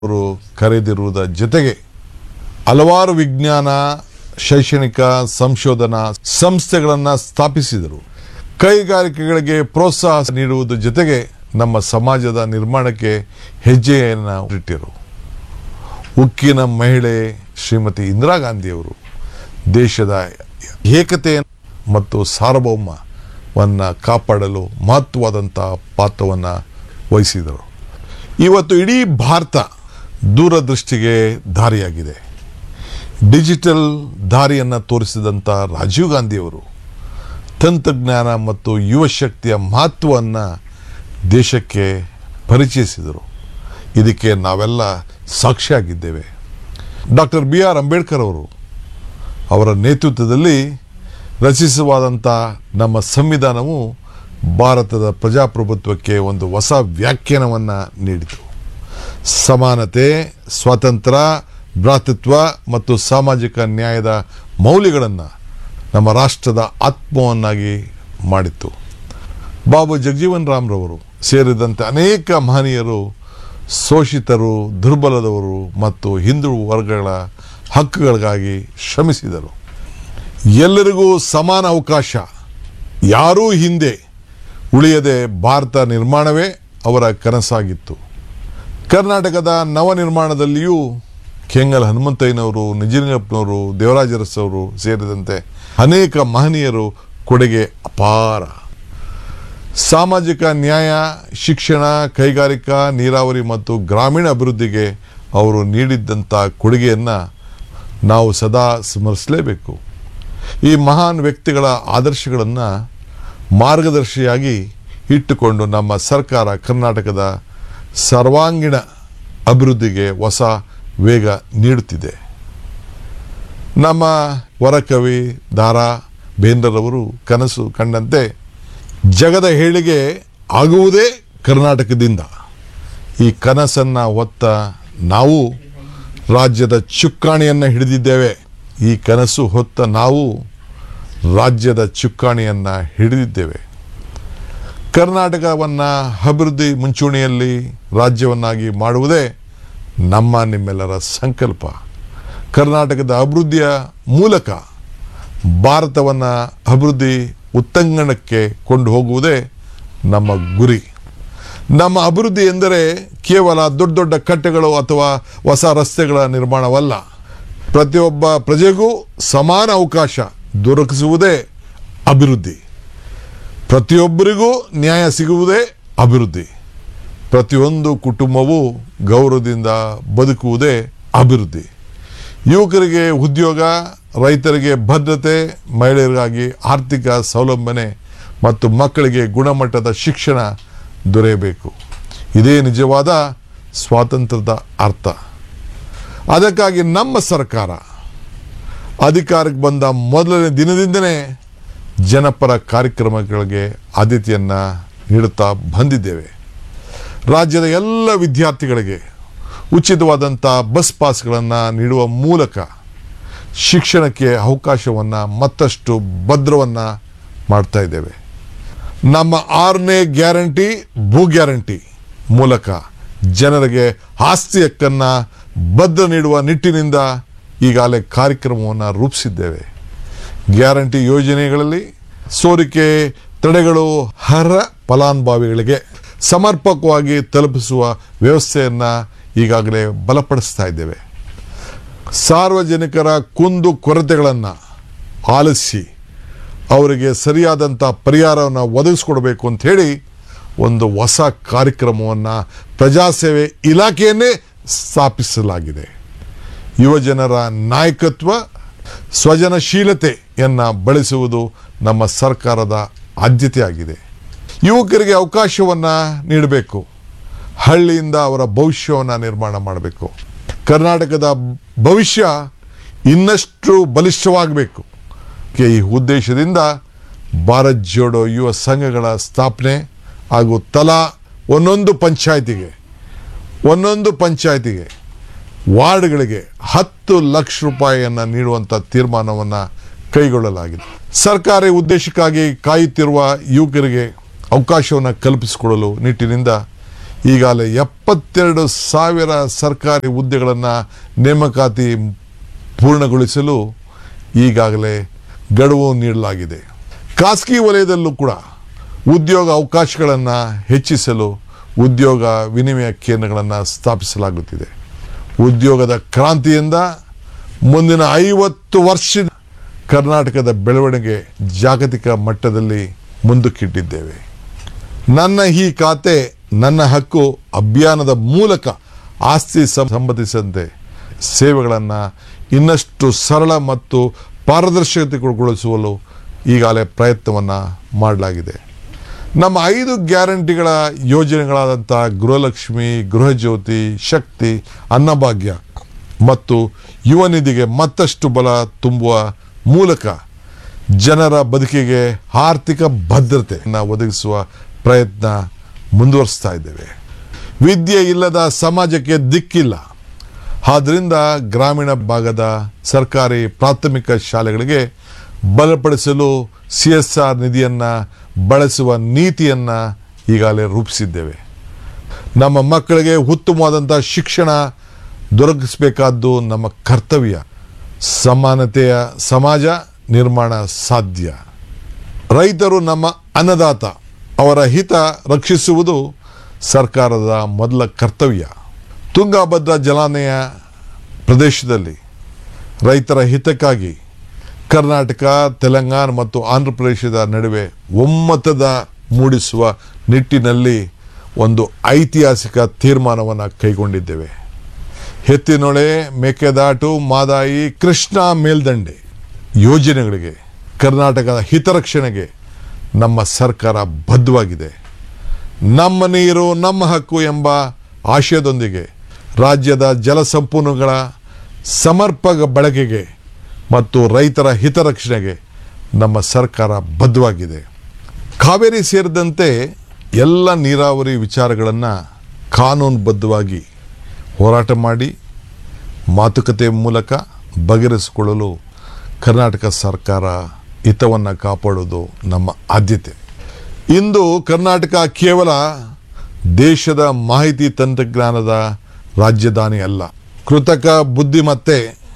ಅವರು ಕರೆದಿರುವುದರ ಜೊತೆಗೆ ಹಲವಾರು ವಿಜ್ಞಾನ ಶೈಕ್ಷಣಿಕ ಸಂಶೋಧನಾ ಸಂಸ್ಥೆಗಳನ್ನು ಸ್ಥಾಪಿಸಿದರು ಕೈಗಾರಿಕೆಗಳಿಗೆ ಪ್ರೋತ್ಸಾಹ ನೀಡುವುದರ ಜೊತೆಗೆ ನಮ್ಮ ಸಮಾಜದ ನಿರ್ಮಾಣಕ್ಕೆ ಹೆಜ್ಜೆಯನ್ನು ಇಟ್ಟಿರು ಉಕ್ಕಿನ ಮಹಿಳೆ ಶ್ರೀಮತಿ ಇಂದಿರಾ ಗಾಂಧಿಯವರು ದೇಶದ ಏಕತೆ ಮತ್ತು ಸಾರ್ವಭೌಮವನ್ನು ಕಾಪಾಡಲು ಮಹತ್ವವಾದಂಥ ಪಾತ್ರವನ್ನು ವಹಿಸಿದರು ಇವತ್ತು ಇಡೀ ಭಾರತ ದೂರದೃಷ್ಟಿಗೆ ದಾರಿಯಾಗಿದೆ ಡಿಜಿಟಲ್ ದಾರಿಯನ್ನು ತೋರಿಸಿದಂಥ ರಾಜೀವ್ ಗಾಂಧಿಯವರು ತಂತ್ರಜ್ಞಾನ ಮತ್ತು ಯುವ ಶಕ್ತಿಯ ಮಹತ್ವವನ್ನು ದೇಶಕ್ಕೆ ಪರಿಚಯಿಸಿದರು ಇದಕ್ಕೆ ನಾವೆಲ್ಲ ಸಾಕ್ಷಿಯಾಗಿದ್ದೇವೆ ಡಾಕ್ಟರ್ ಬಿ ಆರ್ ಅಂಬೇಡ್ಕರ್ ಅವರು ಅವರ ನೇತೃತ್ವದಲ್ಲಿ ರಚಿಸುವಾದಂಥ ನಮ್ಮ ಸಂವಿಧಾನವು ಭಾರತದ ಪ್ರಜಾಪ್ರಭುತ್ವಕ್ಕೆ ಒಂದು ಹೊಸ ವ್ಯಾಖ್ಯಾನವನ್ನು ನೀಡಿತು ಸಮಾನತೆ ಸ್ವಾತಂತ್ರ್ಯ ಭ್ರಾತೃತ್ವ ಮತ್ತು ಸಾಮಾಜಿಕ ನ್ಯಾಯದ ಮೌಲ್ಯಗಳನ್ನು ನಮ್ಮ ರಾಷ್ಟ್ರದ ಆತ್ಮವನ್ನಾಗಿ ಮಾಡಿತ್ತು ಬಾಬು ಜಗಜೀವನ್ ರಾಮ್ರವರು ಸೇರಿದಂತೆ ಅನೇಕ ಮಹನೀಯರು ಶೋಷಿತರು ದುರ್ಬಲದವರು ಮತ್ತು ಹಿಂದೂ ವರ್ಗಗಳ ಹಕ್ಕುಗಳಿಗಾಗಿ ಶ್ರಮಿಸಿದರು ಎಲ್ಲರಿಗೂ ಸಮಾನ ಅವಕಾಶ ಯಾರೂ ಹಿಂದೆ ಉಳಿಯದೆ ಭಾರತ ನಿರ್ಮಾಣವೇ ಅವರ ಕನಸಾಗಿತ್ತು ಕರ್ನಾಟಕದ ನವನಿರ್ಮಾಣದಲ್ಲಿಯೂ ಕೆಂಗಲ್ ಹನುಮಂತಯ್ಯನವರು ನಿಜಲಿಂಗಪ್ಪನವರು ದೇವರಾಜ ಅರಸು ಅವರು ಸೇರಿದಂತೆ ಅನೇಕ ಮಹನೀಯರು ಕೊಡುಗೆ ಅಪಾರ ಸಾಮಾಜಿಕ ನ್ಯಾಯ ಶಿಕ್ಷಣ ಕೈಗಾರಿಕಾ ನೀರಾವರಿ ಮತ್ತು ಗ್ರಾಮೀಣ ಅಭಿವೃದ್ಧಿಗೆ ಅವರು ನೀಡಿದ್ದಂಥ ಕೊಡುಗೆಯನ್ನು ನಾವು ಸದಾ ಸ್ಮರಿಸಲೇಬೇಕು ಈ ಮಹಾನ್ ವ್ಯಕ್ತಿಗಳ ಆದರ್ಶಗಳನ್ನು ಮಾರ್ಗದರ್ಶಿಯಾಗಿ ಇಟ್ಟುಕೊಂಡು ನಮ್ಮ ಸರ್ಕಾರ ಕರ್ನಾಟಕದ ಸರ್ವಾಂಗೀಣ ಅಭಿವೃದ್ಧಿಗೆ ಹೊಸ ವೇಗ ನೀಡುತ್ತಿದೆ ನಮ್ಮ ವರಕವಿ ದಾರಾ ಬೇಂದ್ರರವರು ಕನಸು ಕಂಡಂತೆ ಜಗದ ಏಳಿಗೆ ಆಗುವುದೇ ಕರ್ನಾಟಕದಿಂದ ಈ ಕನಸನ್ನು ಹೊತ್ತ ನಾವು ರಾಜ್ಯದ ಚುಕ್ಕಾಣಿಯನ್ನು ಹಿಡಿದಿದ್ದೇವೆ ಈ ಕನಸು ಹೊತ್ತ ನಾವು ರಾಜ್ಯದ ಚುಕ್ಕಾಣಿಯನ್ನು ಹಿಡಿದಿದ್ದೇವೆ ಕರ್ನಾಟಕವನ್ನು ಅಭಿವೃದ್ಧಿ ಮುಂಚೂಣಿಯಲ್ಲಿ ರಾಜ್ಯವನ್ನಾಗಿ ಮಾಡುವುದೇ ನಮ್ಮ ನಿಮ್ಮೆಲ್ಲರ ಸಂಕಲ್ಪ ಕರ್ನಾಟಕದ ಅಭಿವೃದ್ಧಿಯ ಮೂಲಕ ಭಾರತವನ್ನು ಅಭಿವೃದ್ಧಿ ಉತ್ತಂಗಣಕ್ಕೆ ಕೊಂಡು ಹೋಗುವುದೇ ನಮ್ಮ ಗುರಿ ನಮ್ಮ ಅಭಿವೃದ್ಧಿ ಎಂದರೆ ಕೇವಲ ದೊಡ್ಡ ದೊಡ್ಡ ಕಟ್ಟೆಗಳು ಅಥವಾ ಹೊಸ ರಸ್ತೆಗಳ ನಿರ್ಮಾಣವಲ್ಲ ಪ್ರತಿಯೊಬ್ಬ ಪ್ರಜೆಗೂ ಸಮಾನ ಅವಕಾಶ ದೊರಕಿಸುವುದೇ ಅಭಿವೃದ್ಧಿ ಪ್ರತಿಯೊಬ್ಬರಿಗೂ ನ್ಯಾಯ ಸಿಗುವುದೇ ಅಭಿವೃದ್ಧಿ ಪ್ರತಿಯೊಂದು ಕುಟುಂಬವೂ ಗೌರವದಿಂದ ಬದುಕುವುದೇ ಅಭಿವೃದ್ಧಿ ಯುವಕರಿಗೆ ಉದ್ಯೋಗ ರೈತರಿಗೆ ಭದ್ರತೆ ಮಹಿಳೆಯರಿಗಾಗಿ ಆರ್ಥಿಕ ಸೌಲಭ್ಯನೆ ಮತ್ತು ಮಕ್ಕಳಿಗೆ ಗುಣಮಟ್ಟದ ಶಿಕ್ಷಣ ದೊರೆಯಬೇಕು ಇದೇ ನಿಜವಾದ ಸ್ವಾತಂತ್ರ್ಯದ ಅರ್ಥ ಅದಕ್ಕಾಗಿ ನಮ್ಮ ಸರ್ಕಾರ ಅಧಿಕಾರಕ್ಕೆ ಬಂದ ಮೊದಲನೇ ದಿನದಿಂದಲೇ ಜನಪರ ಕಾರ್ಯಕ್ರಮಗಳಿಗೆ ಆದ್ಯತೆಯನ್ನು ನೀಡುತ್ತಾ ಬಂದಿದ್ದೇವೆ ರಾಜ್ಯದ ಎಲ್ಲ ವಿದ್ಯಾರ್ಥಿಗಳಿಗೆ ಉಚಿತವಾದಂಥ ಬಸ್ ಪಾಸ್ಗಳನ್ನು ನೀಡುವ ಮೂಲಕ ಶಿಕ್ಷಣಕ್ಕೆ ಅವಕಾಶವನ್ನು ಮತ್ತಷ್ಟು ಭದ್ರವನ್ನು ಮಾಡ್ತಾ ಇದ್ದೇವೆ ನಮ್ಮ ಆರನೇ ಗ್ಯಾರಂಟಿ ಭೂ ಗ್ಯಾರಂಟಿ ಮೂಲಕ ಜನರಿಗೆ ಆಸ್ತಿ ಹಕ್ಕನ್ನು ಭದ್ರ ನೀಡುವ ನಿಟ್ಟಿನಿಂದ ಈಗಾಗಲೇ ಕಾರ್ಯಕ್ರಮವನ್ನು ರೂಪಿಸಿದ್ದೇವೆ ಗ್ಯಾರಂಟಿ ಯೋಜನೆಗಳಲ್ಲಿ ಸೋರಿಕೆ ತಡೆಗಳು ಹರ ಫಲಾನುಭವಿಗಳಿಗೆ ಸಮರ್ಪಕವಾಗಿ ತಲುಪಿಸುವ ವ್ಯವಸ್ಥೆಯನ್ನು ಈಗಾಗಲೇ ಬಲಪಡಿಸ್ತಾ ಇದ್ದೇವೆ ಸಾರ್ವಜನಿಕರ ಕುಂದು ಕೊರತೆಗಳನ್ನು ಆಲಿಸಿ ಅವರಿಗೆ ಸರಿಯಾದಂಥ ಪರಿಹಾರವನ್ನು ಒದಗಿಸ್ಕೊಡ್ಬೇಕು ಅಂತ ಹೇಳಿ ಒಂದು ಹೊಸ ಕಾರ್ಯಕ್ರಮವನ್ನು ಪ್ರಜಾಸೇವೆ ಇಲಾಖೆಯನ್ನೇ ಸ್ಥಾಪಿಸಲಾಗಿದೆ ಯುವಜನರ ನಾಯಕತ್ವ ಸ್ವಜನಶೀಲತೆಯನ್ನು ಬಳಸುವುದು ನಮ್ಮ ಸರ್ಕಾರದ ಆದ್ಯತೆಯಾಗಿದೆ ಯುವಕರಿಗೆ ಅವಕಾಶವನ್ನು ನೀಡಬೇಕು ಹಳ್ಳಿಯಿಂದ ಅವರ ಭವಿಷ್ಯವನ್ನು ನಿರ್ಮಾಣ ಮಾಡಬೇಕು ಕರ್ನಾಟಕದ ಭವಿಷ್ಯ ಇನ್ನಷ್ಟು ಬಲಿಷ್ಠವಾಗಬೇಕು ಈ ಉದ್ದೇಶದಿಂದ ಭಾರತ್ ಜೋಡೋ ಯುವ ಸಂಘಗಳ ಸ್ಥಾಪನೆ ಹಾಗೂ ತಲಾ ಒಂದೊಂದು ಪಂಚಾಯತಿಗೆ ಒಂದೊಂದು ಪಂಚಾಯತಿಗೆ ವಾರ್ಡ್ಗಳಿಗೆ ಹತ್ತು ಲಕ್ಷ ರೂಪಾಯಿಯನ್ನು ನೀಡುವಂಥ ತೀರ್ಮಾನವನ್ನು ಕೈಗೊಳ್ಳಲಾಗಿದೆ ಸರ್ಕಾರಿ ಉದ್ದೇಶಕ್ಕಾಗಿ ಕಾಯುತ್ತಿರುವ ಯುವಕರಿಗೆ ಅವಕಾಶವನ್ನು ಕಲ್ಪಿಸಿಕೊಡಲು ನಿಟ್ಟಿನಿಂದ ಈಗಾಗಲೇ ಎಪ್ಪತ್ತೆರಡು ಸಾವಿರ ಸರ್ಕಾರಿ ಹುದ್ದೆಗಳನ್ನು ನೇಮಕಾತಿ ಪೂರ್ಣಗೊಳಿಸಲು ಈಗಾಗಲೇ ಗಡುವು ನೀಡಲಾಗಿದೆ ಖಾಸಗಿ ವಲಯದಲ್ಲೂ ಕೂಡ ಉದ್ಯೋಗ ಅವಕಾಶಗಳನ್ನು ಹೆಚ್ಚಿಸಲು ಉದ್ಯೋಗ ವಿನಿಮಯ ಕೇಂದ್ರಗಳನ್ನು ಸ್ಥಾಪಿಸಲಾಗುತ್ತಿದೆ ಉದ್ಯೋಗದ ಕ್ರಾಂತಿಯಿಂದ ಮುಂದಿನ ಐವತ್ತು ವರ್ಷ ಕರ್ನಾಟಕದ ಬೆಳವಣಿಗೆ ಜಾಗತಿಕ ಮಟ್ಟದಲ್ಲಿ ಮುಂದಕ್ಕಿಟ್ಟಿದ್ದೇವೆ ನನ್ನ ಈ ಖಾತೆ ನನ್ನ ಹಕ್ಕು ಅಭಿಯಾನದ ಮೂಲಕ ಆಸ್ತಿ ಸಂ- ಸಂಬಂಧಿಸಿದಂತೆ ಸೇವೆಗಳನ್ನು ಇನ್ನಷ್ಟು ಸರಳ ಮತ್ತು ಪಾರದರ್ಶಕತೆಗೊಳಿಸಲು ಈಗಾಗಲೇ ಪ್ರಯತ್ನವನ್ನು ಮಾಡಲಾಗಿದೆ ನಮ್ಮ ಐದು ಗ್ಯಾರಂಟಿಗಳ ಯೋಜನೆಗಳಾದಂಥ ಗೃಹಲಕ್ಷ್ಮಿ ಗೃಹಜ್ಯೋತಿ ಶಕ್ತಿ ಅನ್ನಭಾಗ್ಯ ಮತ್ತು ಯುವ ನಿಧಿಗೆ ಮತ್ತಷ್ಟು ಬಲ ತುಂಬುವ ಮೂಲಕ ಜನರ ಬದುಕಿಗೆ ಆರ್ಥಿಕ ಭದ್ರತೆಯನ್ನು ಒದಗಿಸುವ ಪ್ರಯತ್ನ ಮುಂದುವರಿಸ್ತಾ ಇದ್ದೇವೆ ವಿದ್ಯೆ ಇಲ್ಲದ ಸಮಾಜಕ್ಕೆ ದಿಕ್ಕಿಲ್ಲ ಆದ್ದರಿಂದ ಗ್ರಾಮೀಣ ಭಾಗದ ಸರ್ಕಾರಿ ಪ್ರಾಥಮಿಕ ಶಾಲೆಗಳಿಗೆ ಬಲಪಡಿಸಲು ಸಿ ಎಸ್ ಆರ್ ನಿಧಿಯನ್ನು ಬಳಸುವ ನೀತಿಯನ್ನು ಈಗಾಗಲೇ ರೂಪಿಸಿದ್ದೇವೆ ನಮ್ಮ ಮಕ್ಕಳಿಗೆ ಉತ್ತಮವಾದಂಥ ಶಿಕ್ಷಣ ದೊರಕಿಸಬೇಕಾದ್ದು ನಮ್ಮ ಕರ್ತವ್ಯ ಸಮಾನತೆಯ ಸಮಾಜ ನಿರ್ಮಾಣ ಸಾಧ್ಯ ರೈತರು ನಮ್ಮ ಅನ್ನದಾತ ಅವರ ಹಿತ ರಕ್ಷಿಸುವುದು ಸರ್ಕಾರದ ಮೊದಲ ಕರ್ತವ್ಯ ತುಂಗಭದ್ರಾ ಜಲಾನಯ ಪ್ರದೇಶದಲ್ಲಿ ರೈತರ ಹಿತಕ್ಕಾಗಿ ಕರ್ನಾಟಕ ತೆಲಂಗಾಣ ಮತ್ತು ಆಂಧ್ರ ಪ್ರದೇಶದ ನಡುವೆ ಒಮ್ಮತದ ಮೂಡಿಸುವ ನಿಟ್ಟಿನಲ್ಲಿ ಒಂದು ಐತಿಹಾಸಿಕ ತೀರ್ಮಾನವನ್ನು ಕೈಗೊಂಡಿದ್ದೇವೆ ಹೆತ್ತಿನೊಳೆ ಮೇಕೆದಾಟು ಮಾದಾಯಿ ಕೃಷ್ಣ ಮೇಲ್ದಂಡೆ ಯೋಜನೆಗಳಿಗೆ ಕರ್ನಾಟಕದ ಹಿತರಕ್ಷಣೆಗೆ ನಮ್ಮ ಸರ್ಕಾರ ಬದ್ಧವಾಗಿದೆ ನಮ್ಮ ನೀರು ನಮ್ಮ ಹಕ್ಕು ಎಂಬ ಆಶಯದೊಂದಿಗೆ ರಾಜ್ಯದ ಜಲಸಂಪನ್ಮೂಲಗಳ ಸಮರ್ಪಕ ಬಳಕೆಗೆ ಮತ್ತು ರೈತರ ಹಿತರಕ್ಷಣೆಗೆ ನಮ್ಮ ಸರ್ಕಾರ ಬದ್ಧವಾಗಿದೆ ಕಾವೇರಿ ಸೇರಿದಂತೆ ಎಲ್ಲ ನೀರಾವರಿ ವಿಚಾರಗಳನ್ನು ಕಾನೂನುಬದ್ಧವಾಗಿ ಹೋರಾಟ ಮಾಡಿ ಮಾತುಕತೆ ಮೂಲಕ ಬಗೆಹರಿಸಿಕೊಳ್ಳಲು ಕರ್ನಾಟಕ ಸರ್ಕಾರ ಹಿತವನ್ನು ಕಾಪಾಡೋದು ನಮ್ಮ ಆದ್ಯತೆ ಇಂದು ಕರ್ನಾಟಕ ಕೇವಲ ದೇಶದ ಮಾಹಿತಿ ತಂತ್ರಜ್ಞಾನದ ರಾಜಧಾನಿ ಅಲ್ಲ ಕೃತಕ ಬುದ್ಧಿಮತ್ತೆ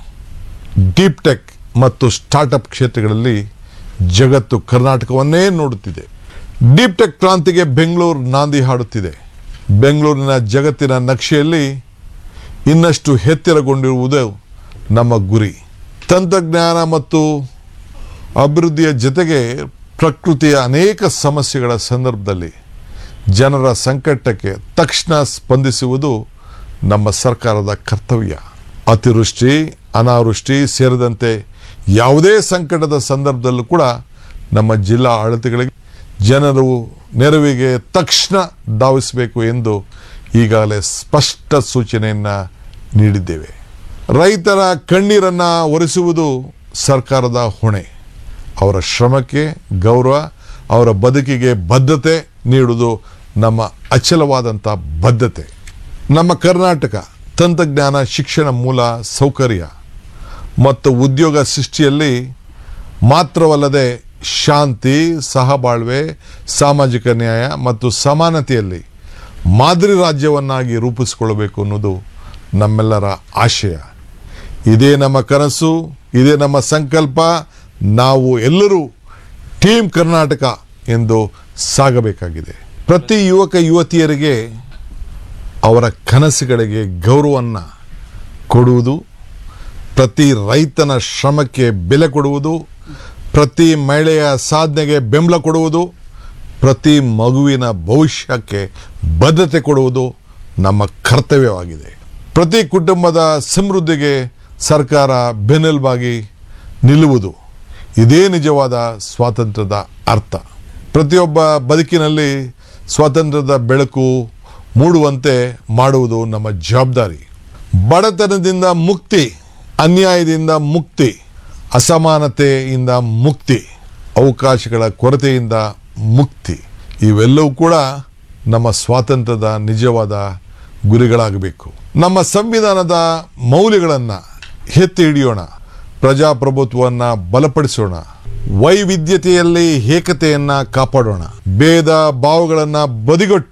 ಡೀಪ್ ಟೆಕ್ ಮತ್ತು ಸ್ಟಾರ್ಟಪ್ ಕ್ಷೇತ್ರಗಳಲ್ಲಿ ಜಗತ್ತು ಕರ್ನಾಟಕವನ್ನೇ ನೋಡುತ್ತಿದೆ ಡೀಪ್ ಟೆಕ್ ಕ್ರಾಂತಿಗೆ ಬೆಂಗಳೂರು ನಾಂದಿ ಹಾಡುತ್ತಿದೆ ಬೆಂಗಳೂರಿನ ಜಗತ್ತಿನ ನಕ್ಷೆಯಲ್ಲಿ ಇನ್ನಷ್ಟು ಎತ್ತರಗೊಂಡಿರುವುದು ನಮ್ಮ ಗುರಿ ತಂತ್ರಜ್ಞಾನ ಮತ್ತು ಅಭಿವೃದ್ಧಿಯ ಜೊತೆಗೆ ಪ್ರಕೃತಿಯ ಅನೇಕ ಸಮಸ್ಯೆಗಳ ಸಂದರ್ಭದಲ್ಲಿ ಜನರ ಸಂಕಟಕ್ಕೆ ತಕ್ಷಣ ಸ್ಪಂದಿಸುವುದು ನಮ್ಮ ಸರ್ಕಾರದ ಕರ್ತವ್ಯ ಅತಿವೃಷ್ಟಿ ಅನಾವೃಷ್ಟಿ ಸೇರಿದಂತೆ ಯಾವುದೇ ಸಂಕಟದ ಸಂದರ್ಭದಲ್ಲೂ ಕೂಡ ನಮ್ಮ ಜಿಲ್ಲಾ ಆಡಳಿತಗಳಿಗೆ ಜನರು ನೆರವಿಗೆ ತಕ್ಷಣ ಧಾವಿಸಬೇಕು ಎಂದು ಈಗಾಗಲೇ ಸ್ಪಷ್ಟ ಸೂಚನೆಯನ್ನು ನೀಡಿದ್ದೇವೆ ರೈತರ ಕಣ್ಣೀರನ್ನು ಒರೆಸುವುದು ಸರ್ಕಾರದ ಹೊಣೆ ಅವರ ಶ್ರಮಕ್ಕೆ ಗೌರವ ಅವರ ಬದುಕಿಗೆ ಬದ್ಧತೆ ನೀಡುವುದು ನಮ್ಮ ಅಚಲವಾದಂಥ ಬದ್ಧತೆ ನಮ್ಮ ಕರ್ನಾಟಕ ತಂತ್ರಜ್ಞಾನ ಶಿಕ್ಷಣ ಮೂಲ ಸೌಕರ್ಯ ಮತ್ತು ಉದ್ಯೋಗ ಸೃಷ್ಟಿಯಲ್ಲಿ ಮಾತ್ರವಲ್ಲದೆ ಶಾಂತಿ ಸಹಬಾಳ್ವೆ ಸಾಮಾಜಿಕ ನ್ಯಾಯ ಮತ್ತು ಸಮಾನತೆಯಲ್ಲಿ ಮಾದರಿ ರಾಜ್ಯವನ್ನಾಗಿ ರೂಪಿಸಿಕೊಳ್ಳಬೇಕು ಅನ್ನೋದು ನಮ್ಮೆಲ್ಲರ ಆಶಯ ಇದೇ ನಮ್ಮ ಕನಸು ಇದೇ ನಮ್ಮ ಸಂಕಲ್ಪ ನಾವು ಎಲ್ಲರೂ ಟೀಮ್ ಕರ್ನಾಟಕ ಎಂದು ಸಾಗಬೇಕಾಗಿದೆ ಪ್ರತಿ ಯುವಕ ಯುವತಿಯರಿಗೆ ಅವರ ಕನಸುಗಳಿಗೆ ಗೌರವವನ್ನು ಕೊಡುವುದು ಪ್ರತಿ ರೈತನ ಶ್ರಮಕ್ಕೆ ಬೆಲೆ ಕೊಡುವುದು ಪ್ರತಿ ಮಹಿಳೆಯ ಸಾಧನೆಗೆ ಬೆಂಬಲ ಕೊಡುವುದು ಪ್ರತಿ ಮಗುವಿನ ಭವಿಷ್ಯಕ್ಕೆ ಬದ್ಧತೆ ಕೊಡುವುದು ನಮ್ಮ ಕರ್ತವ್ಯವಾಗಿದೆ ಪ್ರತಿ ಕುಟುಂಬದ ಸಮೃದ್ಧಿಗೆ ಸರ್ಕಾರ ಬೆನ್ನೆಲುಬಾಗಿ ನಿಲ್ಲುವುದು ಇದೇ ನಿಜವಾದ ಸ್ವಾತಂತ್ರ್ಯದ ಅರ್ಥ ಪ್ರತಿಯೊಬ್ಬ ಬದುಕಿನಲ್ಲಿ ಸ್ವಾತಂತ್ರ್ಯದ ಬೆಳಕು ಮೂಡುವಂತೆ ಮಾಡುವುದು ನಮ್ಮ ಜವಾಬ್ದಾರಿ ಬಡತನದಿಂದ ಮುಕ್ತಿ ಅನ್ಯಾಯದಿಂದ ಮುಕ್ತಿ ಅಸಮಾನತೆಯಿಂದ ಮುಕ್ತಿ ಅವಕಾಶಗಳ ಕೊರತೆಯಿಂದ ಮುಕ್ತಿ ಇವೆಲ್ಲವೂ ಕೂಡ ನಮ್ಮ ಸ್ವಾತಂತ್ರ್ಯದ ನಿಜವಾದ ಗುರಿಗಳಾಗಬೇಕು ನಮ್ಮ ಸಂವಿಧಾನದ ಮೌಲ್ಯಗಳನ್ನು ಎತ್ತಿ ಹಿಡಿಯೋಣ ಪ್ರಜಾಪ್ರಭುತ್ವವನ್ನು ಬಲಪಡಿಸೋಣ ವೈವಿಧ್ಯತೆಯಲ್ಲಿ ಏಕತೆಯನ್ನು ಕಾಪಾಡೋಣ ಭೇದ ಭಾವಗಳನ್ನು ಬದಿಗೊಟ್ಟು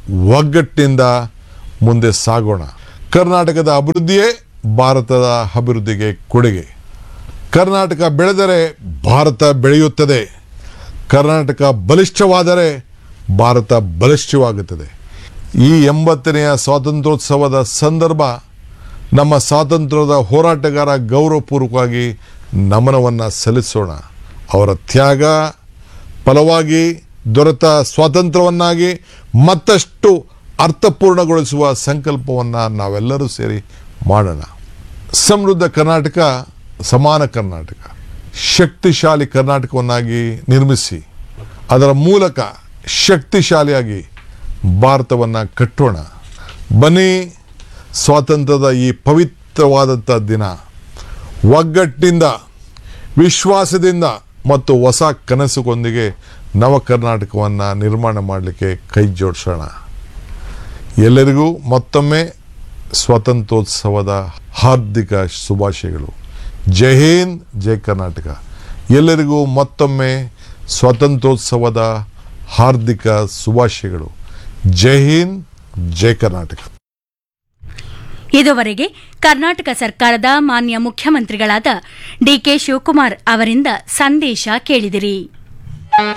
ಒಗ್ಗಟ್ಟಿನಿಂದ ಮುಂದೆ ಸಾಗೋಣ ಕರ್ನಾಟಕದ ಅಭಿವೃದ್ಧಿಯೇ ಭಾರತದ ಅಭಿವೃದ್ಧಿಗೆ ಕೊಡುಗೆ ಕರ್ನಾಟಕ ಬೆಳೆದರೆ ಭಾರತ ಬೆಳೆಯುತ್ತದೆ ಕರ್ನಾಟಕ ಬಲಿಷ್ಠವಾದರೆ ಭಾರತ ಬಲಿಷ್ಠವಾಗುತ್ತದೆ ಈ ಎಂಬತ್ತನೆಯ ಸ್ವಾತಂತ್ರ್ಯೋತ್ಸವದ ಸಂದರ್ಭ ನಮ್ಮ ಸ್ವಾತಂತ್ರ್ಯದ ಹೋರಾಟಗಾರ ಗೌರವಪೂರ್ವಕವಾಗಿ ನಮನವನ್ನು ಸಲ್ಲಿಸೋಣ ಅವರ ತ್ಯಾಗ ಫಲವಾಗಿ ದೊರೆತ ಸ್ವಾತಂತ್ರ್ಯವನ್ನಾಗಿ ಮತ್ತಷ್ಟು ಅರ್ಥಪೂರ್ಣಗೊಳಿಸುವ ಸಂಕಲ್ಪವನ್ನು ನಾವೆಲ್ಲರೂ ಸೇರಿ ಮಾಡೋಣ ಸಮೃದ್ಧ ಕರ್ನಾಟಕ ಸಮಾನ ಕರ್ನಾಟಕ ಶಕ್ತಿಶಾಲಿ ಕರ್ನಾಟಕವನ್ನಾಗಿ ನಿರ್ಮಿಸಿ ಅದರ ಮೂಲಕ ಶಕ್ತಿಶಾಲಿಯಾಗಿ ಭಾರತವನ್ನು ಕಟ್ಟೋಣ ಬನ್ನಿ ಸ್ವಾತಂತ್ರ್ಯದ ಈ ಪವಿತ್ರವಾದಂಥ ದಿನ ಒಗ್ಗಟ್ಟಿನಿಂದ ವಿಶ್ವಾಸದಿಂದ ಮತ್ತು ಹೊಸ ಕನಸುಗೊಂದಿಗೆ ನವ ಕರ್ನಾಟಕವನ್ನು ನಿರ್ಮಾಣ ಮಾಡಲಿಕ್ಕೆ ಕೈ ಜೋಡಿಸೋಣ ಎಲ್ಲರಿಗೂ ಮತ್ತೊಮ್ಮೆ ಸ್ವಾತಂತ್ರ್ಯೋತ್ಸವದ ಹಾರ್ದಿಕ ಶುಭಾಶಯಗಳು ಜೈ ಹಿಂದ್ ಜೈ ಕರ್ನಾಟಕ ಎಲ್ಲರಿಗೂ ಮತ್ತೊಮ್ಮೆ ಸ್ವಾತಂತ್ರ್ಯೋತ್ಸವದ ಹಾರ್ದಿಕ ಶುಭಾಶಯಗಳು ಜೈ ಹಿಂದ್ ಜೈ ಕರ್ನಾಟಕ ಇದುವರೆಗೆ ಕರ್ನಾಟಕ ಸರ್ಕಾರದ ಮಾನ್ಯ ಮುಖ್ಯಮಂತ್ರಿಗಳಾದ ಡಿಕೆ ಶಿವಕುಮಾರ್ ಅವರಿಂದ ಸಂದೇಶ ಕೇಳಿದಿರಿ